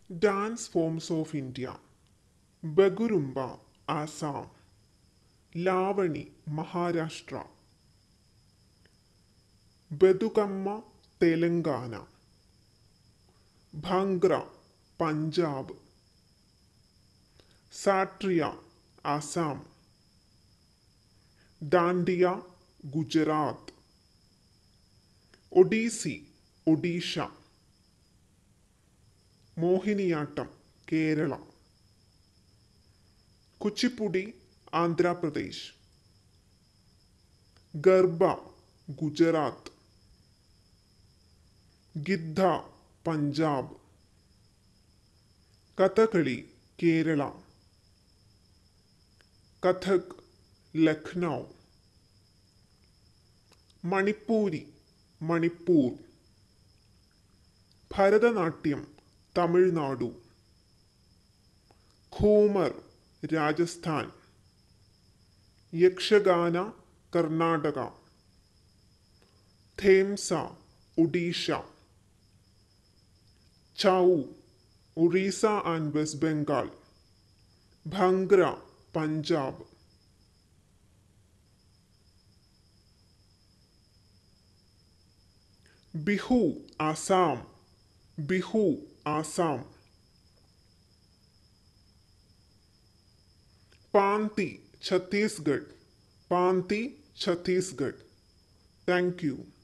dance forms of India Bagurumba Assam Lavani Maharashtra Bathukamma Telangana Bhangra Punjab Sattriya Assam Dandiya Gujarat Odissi Odisha Mohiniyattam Kerala Kuchipudi Andhra Pradesh Garba Gujarat Giddha Punjab Kathakali Kerala Kathak Lucknow Manipuri Manipur Bharatanatyam Tamil Nadu Ghoomar Rajasthan Yakshagana Karnataka Dhemsa Odisha Chhau Orissa and west Bengal Bhangra Punjab Bihu Assam Bihu Assam Panthi Chhattisgarh Panthi Chhattisgarh thank U